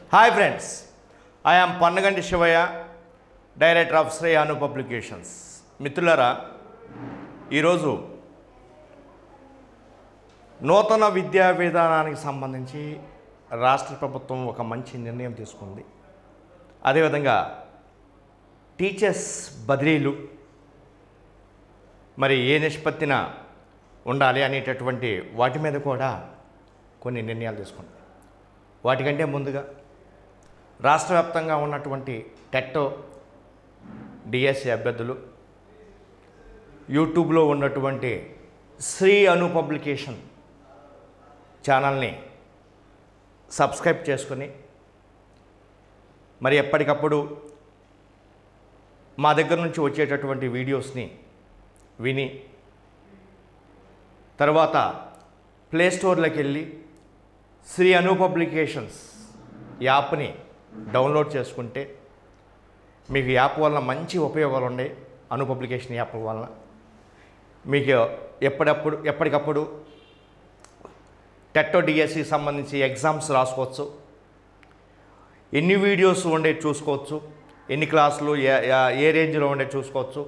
hi friends I am Pannaganti Shivayya director of Shreyanu publications మిత్రులారా ఈరోజు నూతన విద్యా విధానానికి సంబంధించి రాష్ట్ర ప్రభుత్వం ఒక మంచి నిర్ణయం తీసుకుంది అదేవిధంగా టీచర్స్ బదిలీలు మరి ఏ నిష్పత్తిన ఉండాలి అనేటటువంటి వాటి మీద కూడా కొన్ని నిర్ణయాలు తీసుకుంది వాటికంటే ముందుగా రాష్ట్ర వ్యాప్తంగా ఉన్నటువంటి టెట్టో డిఎస్సి అభ్యర్థులు యూట్యూబ్లో ఉన్నటువంటి శ్రీ అను పబ్లికేషన్ ఛానల్ని సబ్స్క్రైబ్ చేసుకొని మరి ఎప్పటికప్పుడు మా దగ్గర నుంచి వచ్చేటటువంటి వీడియోస్ని విని తర్వాత ప్లే స్టోర్లోకి వెళ్ళి శ్రీ అను పబ్లికేషన్స్ యాప్ని డౌన్లోడ్ చేసుకుంటే మీకు యాప్ వలన మంచి ఉపయోగాలు ఉన్నాయి అను పబ్లికేషన్ యాప్ వలన మీకు ఎప్పుడప్పుడు ఎప్పటికప్పుడు టెట్టో డిఎస్సి సంబంధించి ఎగ్జామ్స్ రాసుకోవచ్చు ఎన్ని వీడియోస్ ఉండే చూసుకోవచ్చు ఎన్ని క్లాసులు ఏ ఏ- ఏ రేంజ్లో ఉండే చూసుకోవచ్చు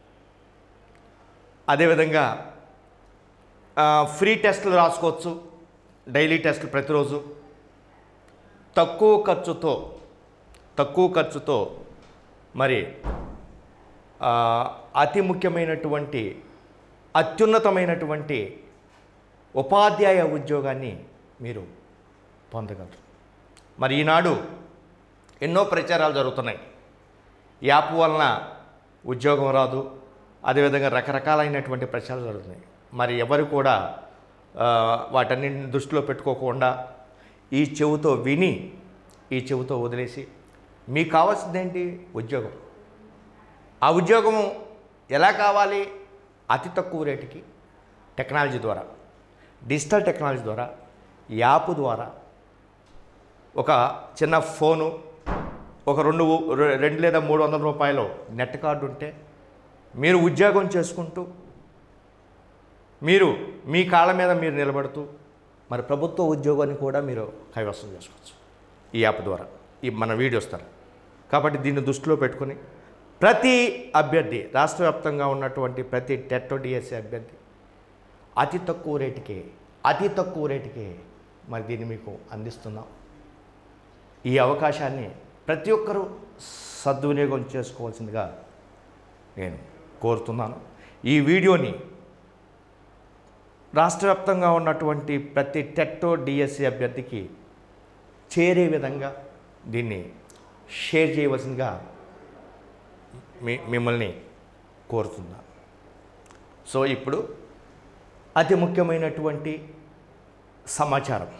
అదేవిధంగా ఆ, ఫ్రీ టెస్టులు రాసుకోవచ్చు డైలీ టెస్టులు ప్రతిరోజు తక్కువ ఖర్చుతో తక్కువ ఖర్చుతో మరి ఆ, అతి ముఖ్యమైనటువంటి అత్యున్నతమైనటువంటి ఉపాధ్యాయ ఉద్యోగాన్ని మీరు పొందగలరు మరి ఈనాడు ఎన్నో ప్రచారాలు జరుగుతున్నాయి యాప్ వలన ఉద్యోగం రాదు అదేవిధంగా రకరకాలైనటువంటి ప్రచారాలు జరుగుతున్నాయి మరి ఎవరు కూడా ఆ, వాటన్నింటిని దృష్టిలో పెట్టుకోకుండా ఈ చెవుతో విని ఈ చెవుతో వదిలేసి మీకు కావాల్సింది ఏంటి ఉద్యోగం ఆ ఉద్యోగం ఎలా కావాలి అతి తక్కువ రేటుకి టెక్నాలజీ ద్వారా డిజిటల్ టెక్నాలజీ ద్వారా యాప్ ద్వారా ఒక చిన్న ఫోను ఒక రెండు రె- రెండు లేదా మూడు వందల రూపాయలు నెట్ కార్డు ఉంటే మీరు ఉద్యోగం చేసుకుంటూ మీరు మీ కాళ్ళ మీద మీరు నిలబడుతూ మరి ప్రభుత్వ ఉద్యోగాన్ని కూడా మీరు కైవసం చేసుకోవచ్చు ఈ యాప్ ద్వారా ఈ మన వీడియోస్ ద్వారా కాబట్టి దీన్ని దృష్టిలో పెట్టుకొని ప్రతి అభ్యర్థి రాష్ట్ర వ్యాప్తంగా ఉన్నటువంటి ప్రతి టెట్ డిఎస్సి అభ్యర్థి అతి తక్కువ రేటుకే అతి తక్కువ రేటుకే మరి దీన్ని మీకు అందిస్తున్నాం ఈ అవకాశాన్ని ప్రతి ఒక్కరూ సద్వినియోగం చేసుకోవాల్సిందిగా నేను కోరుతున్నాను ఈ వీడియోని రాష్ట్ర వ్యాప్తంగా ఉన్నటువంటి ప్రతి టెట్టో డిఎస్సి అభ్యర్థికి చేరే విధంగా దీన్ని షేర్ చేయవలసిందిగా మీ మిమ్మల్ని కోరుతున్నాను సో ఇప్పుడు అతి ముఖ్యమైనటువంటి సమాచారం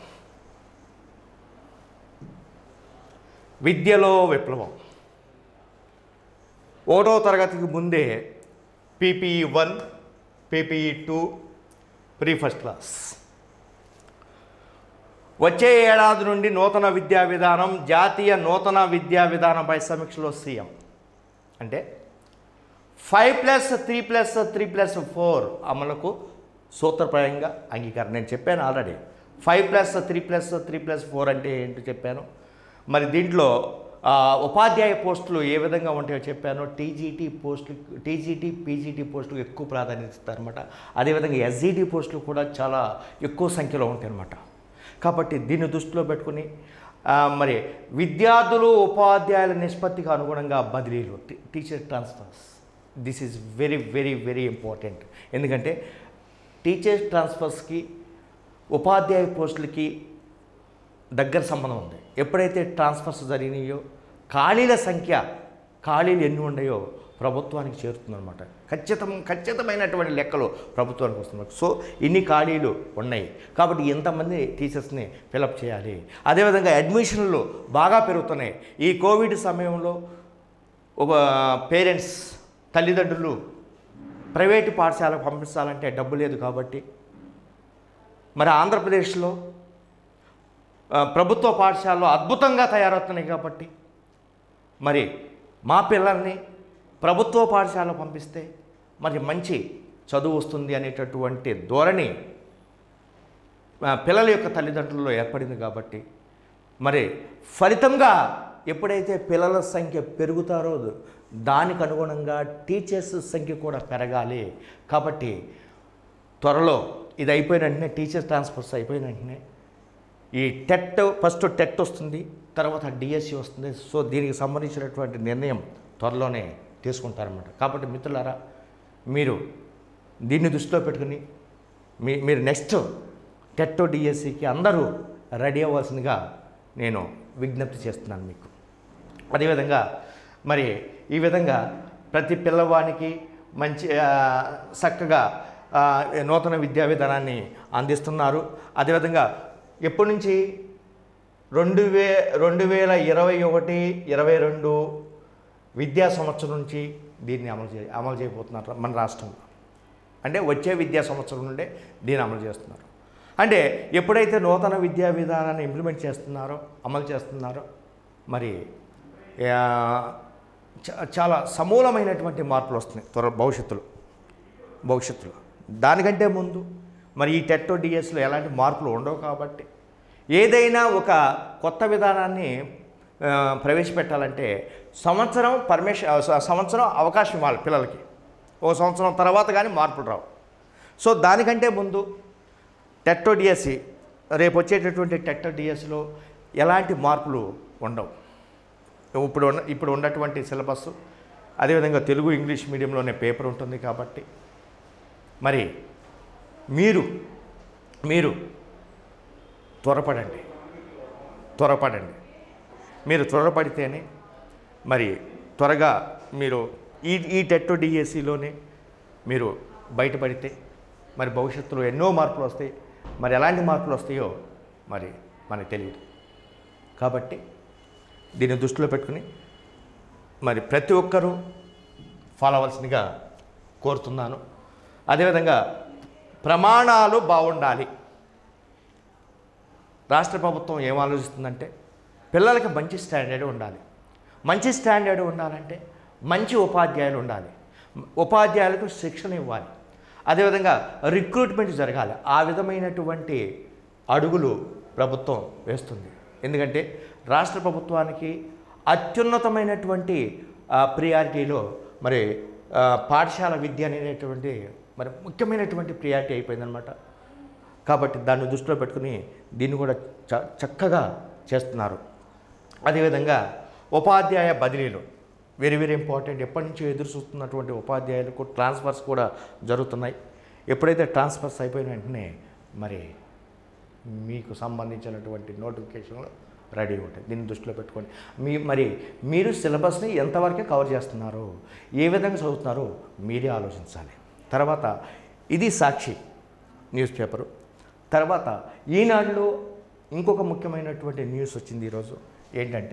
విద్యలో విప్లవం ఒకటో తరగతికి ముందే PPE one PPE two pre first class వచ్చే ఏడాది నుండి నూతన విద్యా విధానం జాతీయ నూతన విద్యా విధానంపై సమీక్షలో సీఎం అంటే five plus three plus three plus four అమలుకు సూత్రప్రాయంగా అంగీకారం నేను చెప్పాను already five plus three plus three plus four అంటే ఏంటో చెప్పాను మరి దీంట్లో ఆ, ఉపాధ్యాయ పోస్టులు ఏ విధంగా ఉంటాయో చెప్పాను టీజీటీ పోస్టులు టీజీటీ పీజీటీ పోస్టులకు ఎక్కువ ప్రాధాన్యత ఇస్తారన్నమాట అదేవిధంగా ఎస్జీటీ పోస్టులు కూడా చాలా ఎక్కువ సంఖ్యలో ఉంటాయి అన్నమాట కాబట్టి దీన్ని దృష్టిలో పెట్టుకుని ఆ, మరి విద్యార్థులు ఉపాధ్యాయుల నిష్పత్తికి అనుగుణంగా బదిలీలు T- teacher transfers this is very very very important ఎందుకంటే టీచర్ ట్రాన్స్ఫర్స్కి ఉపాధ్యాయ పోస్టులకి దగ్గర సంబంధం ఉంది ఎప్పుడైతే ట్రాన్స్ఫర్స్ జరిగినాయో ఖాళీల సంఖ్య ఖాళీలు ఎన్ని ఉన్నాయో ప్రభుత్వానికి చేరుతుందన్నమాట ఖచ్చితం ఖచ్చితమైనటువంటి లెక్కలు ప్రభుత్వానికి వస్తున్నాయి సో ఇన్ని ఖాళీలు ఉన్నాయి కాబట్టి ఎంతమంది టీచర్స్ని ఫిలప్ చేయాలి అదేవిధంగా అడ్మిషన్లు బాగా పెరుగుతున్నాయి ఈ కోవిడ్ సమయంలో ఒక పేరెంట్స్ తల్లిదండ్రులు ప్రైవేటు పాఠశాలకు పంపించాలంటే డబ్బు లేదు కాబట్టి మరి ఆంధ్రప్రదేశ్లో ఆ, ప్రభుత్వ పాఠశాలలో అద్భుతంగా తయారవుతున్నాయి కాబట్టి మరి మా పిల్లల్ని ప్రభుత్వ పాఠశాలలో పంపిస్తే మరి మంచి చదువు వస్తుంది అనేటటువంటి ధోరణి ఆ, పిల్లల యొక్క తల్లిదండ్రుల్లో ఏర్పడింది కాబట్టి మరి ఫలితంగా ఎప్పుడైతే పిల్లల సంఖ్య పెరుగుతారో దానికి అనుగుణంగా టీచర్స్ సంఖ్య కూడా పెరగాలి కాబట్టి త్వరలో ఇది అయిపోయిన వెంటనే టీచర్ ట్రాన్స్ఫర్స్ అయిపోయిన వెంటనే ఈ టెట్ ఫస్ట్ టెట్ వస్తుంది తర్వాత డిఎస్సి వస్తుంది సో దీనికి సంబంధించినటువంటి నిర్ణయం త్వరలోనే తీసుకుంటారన్నమాట కాబట్టి మిత్రులారా మీరు దీన్ని దృష్టిలో పెట్టుకుని మీ మీరు నెక్స్ట్ టెట్ డిఎస్సికి అందరూ రెడీ అవ్వాల్సిందిగా నేను విజ్ఞప్తి చేస్తున్నాను మీకు అదేవిధంగా మరి ఈ విధంగా ప్రతి పిల్లవానికి మంచి ఆ, చక్కగా ఆ, నూతన విద్యా విధానాన్ని అందిస్తున్నారు అదేవిధంగా ఎప్పటి నుంచి రెండు వే రెండు వేల ఇరవై ఒకటి ఇరవై రెండు విద్యా సంవత్సరం నుంచి దీన్ని అమలు చే అమలు చేయబోతున్నారు మన రాష్ట్రంలో అంటే వచ్చే విద్యా సంవత్సరం నుండే దీన్ని అమలు చేస్తున్నారు అంటే ఎప్పుడైతే నూతన విద్యా విధానాన్ని ఇంప్లిమెంట్ చేస్తున్నారో అమలు చేస్తున్నారో మరి ఆ, చ- చాలా సమూలమైనటువంటి మార్పులు వస్తున్నాయి త్వర భవిష్యత్తులో భవిష్యత్తులో దానికంటే ముందు మరి ఈ టెట్టో డిఎస్లో ఎలాంటి మార్పులు ఉండవు కాబట్టి ఏదైనా ఒక కొత్త విధానాన్ని ఆ, ప్రవేశపెట్టాలంటే సంవత్సరం పర్మిషన్ స- సంవత్సరం అవకాశం ఇవ్వాలి పిల్లలకి ఓ సంవత్సరం తర్వాత కానీ మార్పులు రావు సో దానికంటే ముందు టెట్టో డిఎస్సి రేపు వచ్చేటటువంటి టెట్టో డిఎస్సిలో ఎలాంటి మార్పులు ఉండవు ఇప్పుడు ఉన్న ఇప్పుడు ఉన్నటువంటి సిలబస్ అదేవిధంగా తెలుగు ఇంగ్లీష్ మీడియంలోనే పేపర్ ఉంటుంది కాబట్టి మరి మీరు మీరు త్వరపడండి త్వరపడండి మీరు త్వరపడితేనే మరి త్వరగా మీరు ఈ ఈ టెట్ డిఎస్సిలోనే మీరు బయటపడితే మరి భవిష్యత్తులో ఎన్నో మార్పులు వస్తాయి మరి ఎలాంటి మార్పులు వస్తాయో మరి మనకు తెలియదు కాబట్టి దీన్ని దృష్టిలో పెట్టుకుని మరి ప్రతి ఒక్కరూ ఫాలో అవ్వాల్సిందిగా కోరుతున్నాను అదేవిధంగా ప్రమాణాలు బాగుండాలి రాష్ట్ర ప్రభుత్వం ఏం ఆలోచిస్తుందంటే పిల్లలకి మంచి స్టాండర్డ్ ఉండాలి మంచి స్టాండర్డ్ ఉండాలంటే మంచి ఉపాధ్యాయులు ఉండాలి ఉపాధ్యాయులకు శిక్షణ ఇవ్వాలి అదేవిధంగా రిక్రూట్మెంట్ జరగాలి ఆ విధమైనటువంటి అడుగులు ప్రభుత్వం వేస్తుంది ఎందుకంటే రాష్ట్ర ప్రభుత్వానికి అత్యున్నతమైనటువంటి ప్రియారిటీలో మరి ఆ, పాఠశాల విద్య అనేటువంటి మరి ముఖ్యమైనటువంటి ప్రియారిటీ అయిపోయిందనమాట కాబట్టి దాన్ని దృష్టిలో పెట్టుకుని దీన్ని కూడా చ చక్కగా చేస్తున్నారు అదేవిధంగా ఉపాధ్యాయ బదిలీలు వెరీ వెరీ ఇంపార్టెంట్ ఎప్పటి నుంచో ఎదురు చూస్తున్నటువంటి ఉపాధ్యాయులకు ట్రాన్స్ఫర్స్ కూడా జరుగుతున్నాయి ఎప్పుడైతే ట్రాన్స్ఫర్స్ అయిపోయిన వెంటనే మరి మీకు సంబంధించినటువంటి నోటిఫికేషన్లు రెడీ ఉంటాయి దీన్ని దృష్టిలో పెట్టుకోండి మీ మరి మీరు సిలబస్ని ఎంతవరకే కవర్ చేస్తున్నారు ఏ విధంగా చదువుతున్నారో మీరే ఆలోచించాలి తర్వాత ఇది సాక్షి న్యూస్ పేపరు తర్వాత ఈనాడులో ఇంకొక ముఖ్యమైనటువంటి న్యూస్ వచ్చింది ఈరోజు ఏంటంటే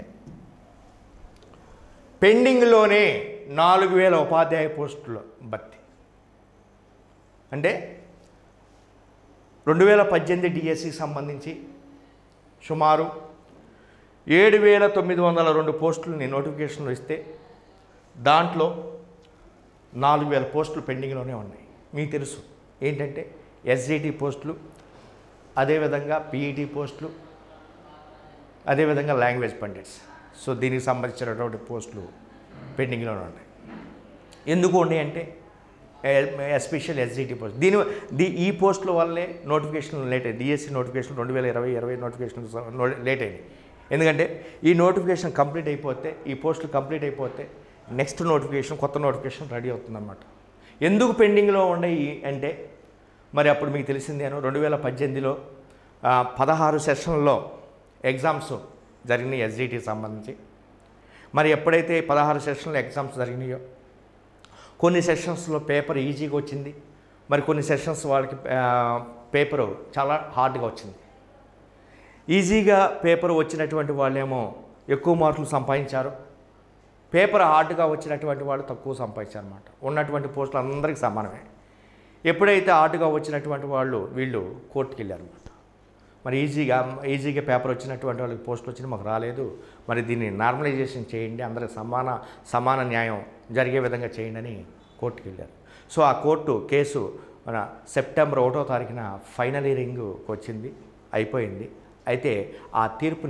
పెండింగ్లోనే నాలుగు వేల ఉపాధ్యాయ పోస్టుల భర్తీ అంటే రెండు వేల పద్దెనిమిది డిఎస్సికి సంబంధించి సుమారు ఏడు వేల తొమ్మిది వందల రెండు పోస్టులని నోటిఫికేషన్లు ఇస్తే దాంట్లో నాలుగు వేల పోస్టులు పెండింగ్లోనే ఉన్నాయి మీకు తెలుసు ఏంటంటే ఎస్జిటి పోస్టులు అదేవిధంగా పీఈటీ పోస్టులు అదేవిధంగా లాంగ్వేజ్ పండిట్స్ సో దీనికి సంబంధించినటువంటి పోస్టులు పెండింగ్లోనే ఉన్నాయి ఎందుకు ఉన్నాయి అంటే ఎస్పెషల్ ఎస్జిటి పోస్ట్ దీని దీ ఈ పోస్టుల వల్లే నోటిఫికేషన్ లేట్ అయ్యింది డిఎస్సి నోటిఫికేషన్ రెండు వేల ఇరవై ఇరవై నోటిఫికేషన్ లేట్ అయింది ఎందుకంటే ఈ నోటిఫికేషన్ కంప్లీట్ అయిపోతే ఈ పోస్టులు కంప్లీట్ అయిపోతే నెక్స్ట్ నోటిఫికేషన్ కొత్త నోటిఫికేషన్ రెడీ అవుతుందన్నమాట ఎందుకు పెండింగ్లో ఉన్నాయి అంటే మరి అప్పుడు మీకు తెలిసిందేనో రెండు వేల పద్దెనిమిదిలో ఆ, పదహారు సెషన్లలో ఎగ్జామ్స్ జరిగినాయి ఎస్జిటికి సంబంధించి మరి ఎప్పుడైతే పదహారు సెషన్లో ఎగ్జామ్స్ జరిగినాయో కొన్ని సెషన్స్లో పేపర్ ఈజీగా వచ్చింది మరి కొన్ని సెషన్స్ వాళ్ళకి ఆ, పేపరు చాలా హార్డ్గా వచ్చింది ఈజీగా పేపర్ వచ్చినటువంటి వాళ్ళేమో ఎక్కువ మార్కులు సంపాదించారు పేపర్ హార్డ్గా వచ్చినటువంటి వాళ్ళు తక్కువ సంపాదించారు అనమాట ఉన్నటువంటి పోస్టులు అందరికీ సమానమే ఎప్పుడైతే హార్డ్గా వచ్చినటువంటి వాళ్ళు వీళ్ళు కోర్టుకి వెళ్ళారు అనమాట మరి ఈజీగా ఈజీగా పేపర్ వచ్చినటువంటి వాళ్ళకి పోస్టులు వచ్చినా మాకు రాలేదు మరి దీన్ని నార్మలైజేషన్ చేయండి అందరికి సమాన సమాన న్యాయం జరిగే విధంగా చేయండి అని కోర్టుకి వెళ్ళారు సో ఆ కోర్టు కేసు మన సెప్టెంబర్ ఒకటో తారీఖున ఫైనల్ హియరింగ్కి వచ్చింది అయిపోయింది అయితే ఆ తీర్పుని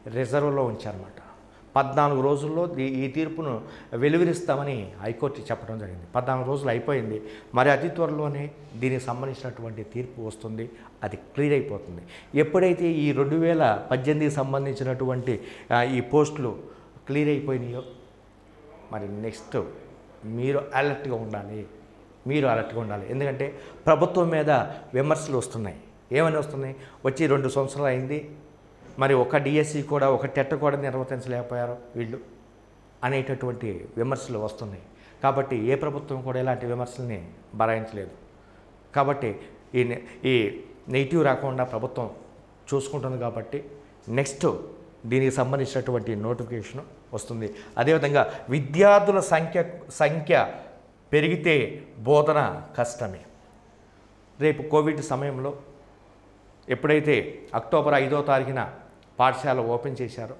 రిజర్వ్లో ఉంచారన్నమాట పద్నాలుగు రోజుల్లో దీ- ఈ తీర్పును వెలువరిస్తామని హైకోర్టు చెప్పడం జరిగింది పద్నాలుగు రోజులు అయిపోయింది మరి అతి త్వరలోనే దీనికి సంబంధించినటువంటి తీర్పు వస్తుంది అది క్లియర్ అయిపోతుంది ఎప్పుడైతే ఈ రెండు వేల పద్దెనిమిదికి సంబంధించినటువంటి ఆ, ఈ పోస్టులు క్లియర్ అయిపోయినాయో మరి నెక్స్ట్ మీరు అలర్ట్గా ఉండాలి మీరు అలర్ట్గా ఉండాలి ఎందుకంటే ప్రభుత్వం మీద విమర్శలు వస్తున్నాయి ఏమని వస్తున్నాయి వచ్చి రెండు సంవత్సరాలు అయింది మరి ఒక డిఎస్సి కూడా ఒక టెట్ కూడా నిర్వర్తించలేకపోయారు వీళ్ళు అనేటటువంటి విమర్శలు వస్తున్నాయి కాబట్టి ఏ ప్రభుత్వం కూడా ఇలాంటి విమర్శల్ని భరాయించలేదు కాబట్టి ఈ నె- ఈ నెగిటివ్ రాకుండా ప్రభుత్వం చూసుకుంటుంది కాబట్టి నెక్స్ట్ దీనికి సంబంధించినటువంటి నోటిఫికేషన్ వస్తుంది అదేవిధంగా విద్యార్థుల సంఖ్య సంఖ్య పెరిగితే బోధన కష్టమే రేపు కోవిడ్ సమయంలో ఎప్పుడైతే అక్టోబర్ ఐదో తారీఖున పాఠశాల ఓపెన్ చేశారో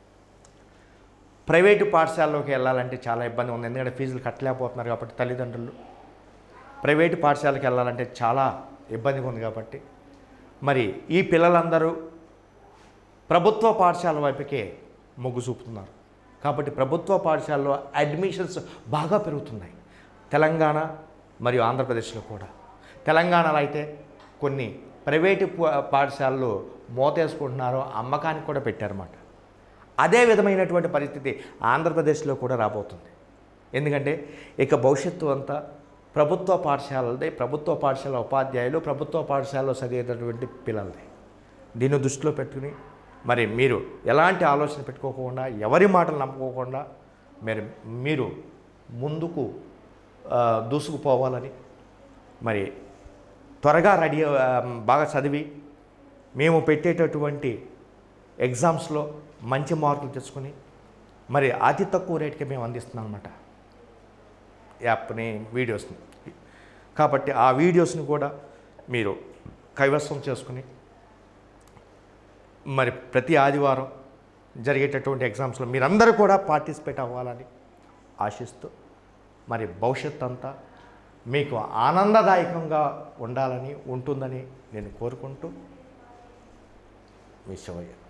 ప్రైవేటు పాఠశాలలోకి వెళ్ళాలంటే చాలా ఇబ్బంది ఉంది ఎందుకంటే ఫీజులు కట్టలేకపోతున్నారు కాబట్టి తల్లిదండ్రులు ప్రైవేటు పాఠశాలకు వెళ్ళాలంటే చాలా ఇబ్బందిగా ఉంది కాబట్టి మరి ఈ పిల్లలందరూ ప్రభుత్వ పాఠశాల వైపుకే మొగ్గు చూపుతున్నారు కాబట్టి ప్రభుత్వ పాఠశాలలో అడ్మిషన్స్ బాగా పెరుగుతున్నాయి తెలంగాణ మరియు ఆంధ్రప్రదేశ్లో కూడా తెలంగాణలో అయితే కొన్ని ప్రైవేటు పా- పాఠశాలలు మోతేసుకుంటున్నారో అమ్మకానికి కూడా పెట్టారన్నమాట అదే విధమైనటువంటి పరిస్థితి ఆంధ్రప్రదేశ్లో కూడా రాబోతుంది ఎందుకంటే ఇక భవిష్యత్తు అంతా ప్రభుత్వ పాఠశాలదే ప్రభుత్వ పాఠశాల ఉపాధ్యాయులు ప్రభుత్వ పాఠశాలలో చదివేటటువంటి పిల్లలదే దీన్ని దృష్టిలో పెట్టుకుని మరి మీరు ఎలాంటి ఆలోచన పెట్టుకోకుండా ఎవరి మాటలు నమ్ముకోకుండా మరి మీరు ముందుకు ఆ, దూసుకుపోవాలని మరి త్వరగా రెడీ ఆ, బాగా చదివి మేము పెట్టేటటువంటి ఎగ్జామ్స్లో మంచి మార్కులు తెచ్చుకొని మరి అతి తక్కువ రేట్కి మేము అందిస్తున్నాం అనమాట యాప్ని వీడియోస్ని కాబట్టి ఆ వీడియోస్ని కూడా మీరు కైవసం చేసుకుని మరి ప్రతి ఆదివారం జరిగేటటువంటి ఎగ్జామ్స్లో మీరందరూ కూడా పార్టిసిపేట్ అవ్వాలని ఆశిస్తూ మరి భవిష్యత్ అంతా మీకు ఆనందదాయకంగా ఉండాలని ఉంటుందని నేను కోరుకుంటూ మీ శివయ్య